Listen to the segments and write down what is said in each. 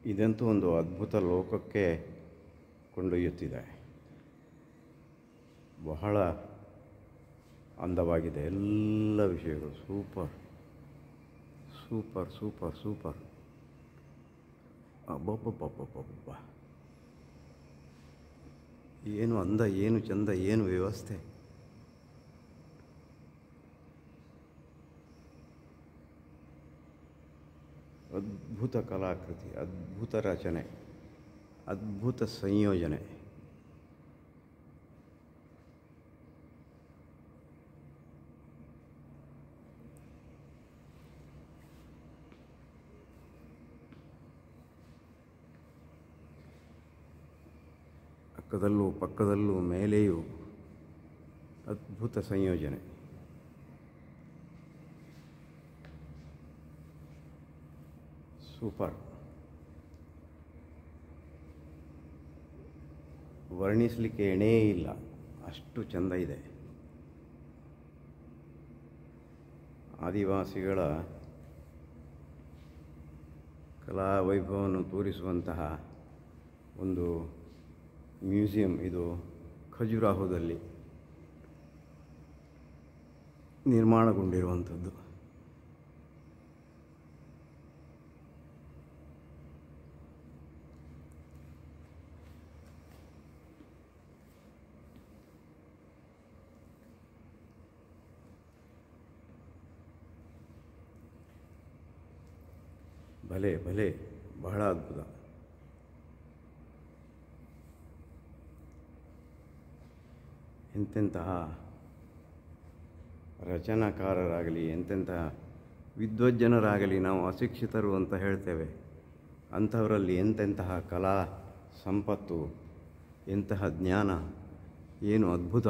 ಇದಂತೂ ಒಂದು ಅದ್ಭುತ ಲೋಕಕ್ಕೆ ಕೊಂಡೊಯ್ಯುತ್ತಿದೆ ಬಹಳ ಅಂದವಾಗಿದೆ ಎಲ್ಲ ವಿಷಯಗಳು ಸೂಪರ್ ಸೂಪರ್ ಸೂಪರ್ ಸೂಪರ್ ಅಬ್ಬಬ್ಬಬ್ಬಬ್ಬಬ್ಬ ಏನು ಅಂದ ಏನು ಚಂದ ಏನು ವ್ಯವಸ್ಥೆ ಅದ್ಭುತ ಕಲಾಕೃತಿ ಅದ್ಭುತ ರಚನೆ ಅದ್ಭುತ ಸಂಯೋಜನೆ ಅಕ್ಕದಲ್ಲೂ ಪಕ್ಕದಲ್ಲೂ ಮೇಲೆಯೂ ಅದ್ಭುತ ಸಂಯೋಜನೆ ಸೂಪರ್ ವರ್ಣಿಸಲಿಕ್ಕೆ ಎಣೇ ಇಲ್ಲ ಅಷ್ಟು ಚೆಂದ ಇದೆ ಆದಿವಾಸಿಗಳ ಕಲಾ ವೈಭವವನ್ನು ತೋರಿಸುವಂತಹ ಒಂದು ಮ್ಯೂಸಿಯಂ ಇದು ಖಜುರಾಹೋದಲ್ಲಿ ನಿರ್ಮಾಣಗೊಂಡಿರುವಂಥದ್ದು ಭಲೆ ಭಲೆ ಬಹಳ ಅದ್ಭುತ ಎಂತೆಂತಹ ರಚನಾಕಾರರಾಗಲಿ ಎಂತೆಂತಹ ವಿದ್ವಜ್ಜನರಾಗಲಿ ನಾವು ಅಶಿಕ್ಷಿತರು ಅಂತ ಹೇಳ್ತೇವೆ ಅಂಥವರಲ್ಲಿ ಎಂತೆಂತಹ ಕಲಾ ಸಂಪತ್ತು ಎಂತಹ ಜ್ಞಾನ ಏನು ಅದ್ಭುತ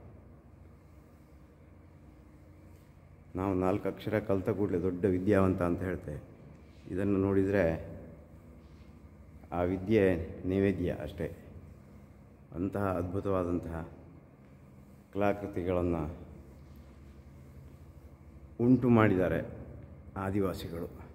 ನಾವು ನಾಲ್ಕು ಅಕ್ಷರ ಕಲಿತ ಕೂಡಲೇ ದೊಡ್ಡ ವಿದ್ಯಾವಂತ ಅಂತ ಹೇಳ್ತೇವೆ ಇದನ್ನು ನೋಡಿದರೆ ಆ ವಿದ್ಯೆ ನೈವೇದ್ಯ ಅಷ್ಟೇ ಅಂತಹ ಅದ್ಭುತವಾದಂತಹ ಕಲಾಕೃತಿಗಳನ್ನು ಉಂಟು ಮಾಡಿದ್ದಾರೆ ಆದಿವಾಸಿಗಳು